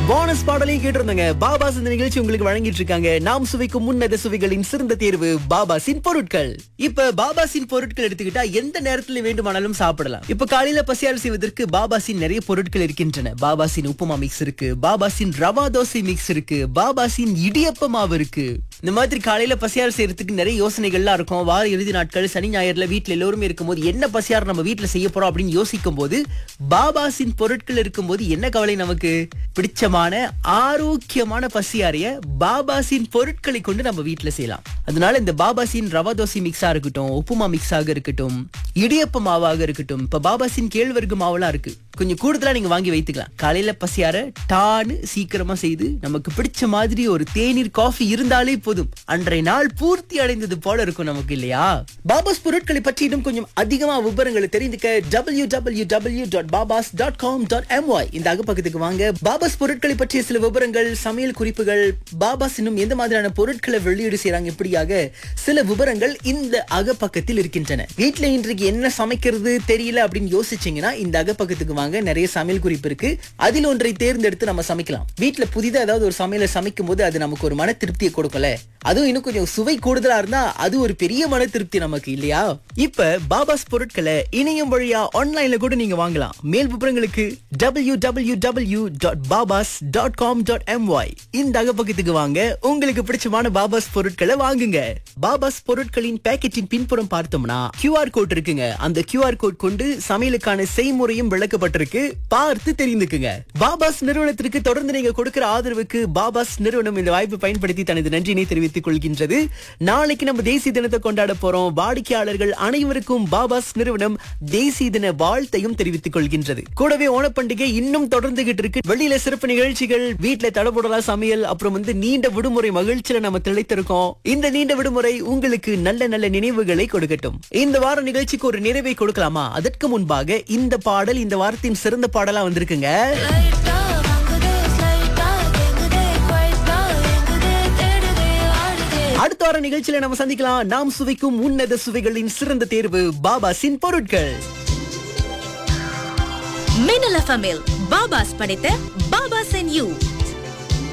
bonus பாடலையும் கேட்டிருந்தாங்க பாபாஸ் இந்த நிகழ்ச்சி உங்களுக்கு வழங்கிட்டு இருக்காங்க நாம் சுவைக்கும் முன்னத சுவைகளின் சிறந்த தேர்வு பாபாசின் பொருட்கள் இப்ப பாபாசின் பொருட்கள் எடுத்துக்கிட்டா எந்த நேரத்துல வேண்டுமானாலும் சாப்பிடலாம் இப்ப காலையில பசியாறு செய்வதற்கு பாபாசின் நிறைய பொருட்கள் இருக்கின்றன பாபாசின் உப்புமா மிக்ஸ் இருக்கு பாபாசின் ரவா தோசை மிக்ஸ் இருக்கு பாபாசின் இடியப்ப மாவு இருக்கு இந்த மாதிரி காலையில பசியாறு செய்யறதுக்கு நிறைய யோசனைகள்லாம் இருக்கும் வார இறுதி நாட்கள் சனி ஞாயிறுல வீட்ல எல்லோருமே இருக்கும்போது என்ன பசியாறு நம்ம வீட்ல செய்ய போறோம் அப்படின்னு யோசிக்கும் போது பாபாசின் பொருட்கள் இருக்கும்போது என்ன கவலை நமக்கு பிடிச்சமான ஆரோக்கியமான பசியாரிய பாபாசின் பொருட்களை கொண்டு நம்ம வீட்ல செய்யலாம் அதனால இந்த பாபாசின் ரவா தோசை மிக்ஸா இருக்கட்டும் உப்புமா மிக்ஸாக இருக்கட்டும் இடியப்ப மாவாக இருக்கட்டும் இப்ப பாபாசின் கேழ்வரகு மாவெல்லாம் இருக்கு கொஞ்சம் கூடுதலா நீங்க வாங்கி வைத்துக்கலாம் காலையில பசியார டான்னு சீக்கிரமா செய்து நமக்கு பிடிச்ச மாதிரி ஒரு தேநீர் காஃபி இருந்தாலே போதும் அன்றைய நாள் பூர்த்தி அடைந்தது போல இருக்கும் நமக்கு இல்லையா பாபாஸ் பொருட்களை பற்றி இன்னும் கொஞ்சம் அதிகமா விவரங்களை தெரிந்துக்க W W W dot babas dot com dot MY இந்த அகப்பக்கத்துக்கு வாங்க பாபாஸ் பொருட்களை பற்றிய சில விவரங்கள் சமையல் குறிப்புகள் பாபாஸ் இன்னும் எந்த மாதிரியான பொருட்களை வெளியீடு செய்றாங்க இப்படியாக சில விவரங்கள் இந்த அகப்பக்கத்தில் இருக்கின்றன வீட்ல இன்றைக்கு என்ன சமைக்கிறது தெரியல அப்படின்னு யோசிச்சீங்கன்னா இந்த அகப்பக்கத்துக்கு வாங்க நிறைய சமையல் குறிப்பு இருக்கு அதில் ஒன்றை தேர்ந்தெடுத்து நம்ம சமைக்கலாம் வீட்ல புதிதா ஏதாவது ஒரு சமையலை சமைக்கும் போது அது நமக்கு ஒரு மன திருப்தியை கொடுக்கல அதுவும் இன்னும் கொஞ்சம் சுவை கூடுதலா இருந்தா அது ஒரு பெரிய மன திருப்தி நமக்கு இல்லையா இப்ப பாபாஸ் பொருட்களை இணையம் வழியா ஆன்லைன்ல கூட நீங்க வாங்கலாம் மேல் விவரங்களுக்கு W W W dot babas dot com dot MY இந்த அகப்பக்கத்துக்கு வாங்க உங்களுக்கு பிடிச்சமான பாபாஸ் பொருட்களை வாங்குங்க பாபாஸ் பொருட்களின் பேக்கெட்டின் பின்புறம் பார்த்தோம்னா கியூஆர் கோட் இருக்குங்க அந்த கியூஆர் கோட் கொண்டு சமையலுக்கான செய்முறையும் விளக்கப்பட்டிருக்கு பார்த்து தெரிந்துக்குங்க பாபாஸ் நிறுவனத்திற்கு தொடர்ந்து நீங்க கொடுக்கிற ஆதரவுக்கு பாபாஸ் நிறுவனம் இந்த வாய்ப்பை பயன்படுத்தி தனது நன்றியினை தெரிவித்துக் கொள்கின்றது நாளைக்கு நம்ம தேசிய தினத்தை கொண்டாட போறோம் வாடிக்கையாளர்கள் அனைவருக்கும் பாபாஸ் நிறுவனம் தேசிய தின வாழ்த்தையும் தெரிவித்துக் கொள்கின்றது கூடவே ஓணப்பண்டிகை இன்னும் தொடர்ந்துகிட்டு இருக்கு வெளியில சிறப்பு நிகழ்ச்சிகள் வீட்டுல தடபுடலா சமையல் அப்புறம் வந்து நீண்ட விடுமுறை மகிழ்ச்சியில நம்ம திளைத்திருக்கோம் இந்த நீண்ட விடுமுறை உங்களுக்கு நல்ல நல்ல நினைவுகளை கொடுக்கட்டும் இந்த வார நிகழ்ச்சிக்கு ஒரு நிறைவை கொடுக்கலாமா அதற்கு முன்பாக இந்த பாடல் இந்த வாரத்தின் சிறந்த பாடலா வந்திருக்குங்க லைட்டா வாங்குதே ஸ்லைட்டா கேங்குதே குவைட்டா எங்குதே தேடுதே ஆடுதே அடுத்த வார நிகழ்ச்சியில நம்ம சந்திக்கலாம் நாம் சுவைக்கும் உன்னத சுவைகளின் சிறந்த தேர்வு பாபாசின் பொருட்கள் மின்னல் எஃப்எம்மில் பாபாஸ் படைத்த பாபாஸ் அண்ட் யூ